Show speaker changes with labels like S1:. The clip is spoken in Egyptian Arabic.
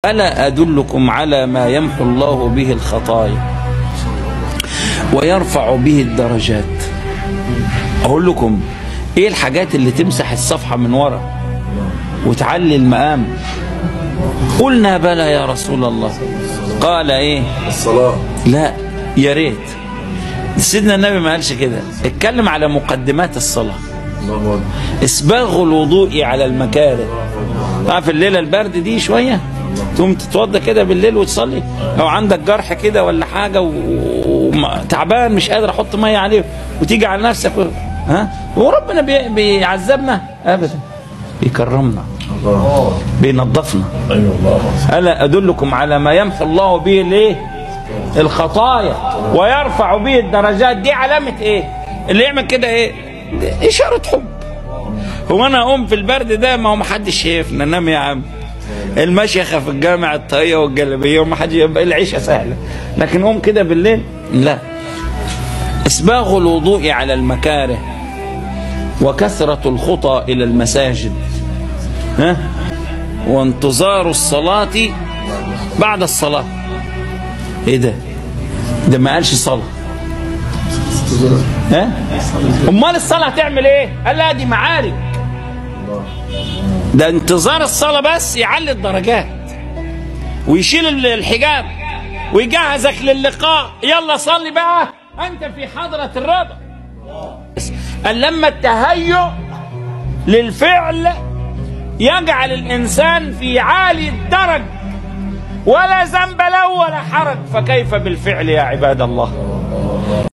S1: ألا أدلكم على ما يمحو الله به الخطايا ويرفع به الدرجات أقول لكم إيه الحاجات اللي تمسح الصفحة من ورا وتعلي المقام قلنا بلى يا رسول الله قال إيه
S2: الصلاة
S1: لا يا ريت سيدنا النبي ما قالش كده اتكلم على مقدمات الصلاة
S2: الله أكبر
S1: اسباغ الوضوء على المكاره تعرف الليله البرد دي شويه تقوم تتوضى كده بالليل وتصلي لو عندك جرح كده ولا حاجه وتعبان مش قادر احط ميه عليه وتيجي على نفسك و... ها وربنا بي... بيعذبنا ابدا بيكرمنا
S2: الله
S1: بينظفنا
S2: أيوة الله
S1: الا ادلكم على ما يمحو الله به الايه الخطايا ويرفع به الدرجات دي علامه ايه اللي يعمل كده ايه دي اشاره حب هو انا اقوم في البرد ده ما هو محدش شايفنا نام يا عم المشيخه في الجامع الطاقيه والجلابيه وما حد يبقى العيشه سهله لكن قوم كده بالليل لا اسباغ الوضوء على المكاره وكثره الخطى الى المساجد ها وانتظار الصلاة بعد الصلاة ايه ده ده ما قالش صلاة ها امال الصلاة هتعمل ايه قال لا دي معارك ده انتظار الصلاة بس يعلي الدرجات ويشيل ال- الحجاب ويجهزك للقاء يلا صلي بقى انت في حضرة الرضا قال لما التهيؤ للفعل يجعل الإنسان في عالي الدرج ولا ذنب له ولا حرج فكيف بالفعل يا عباد الله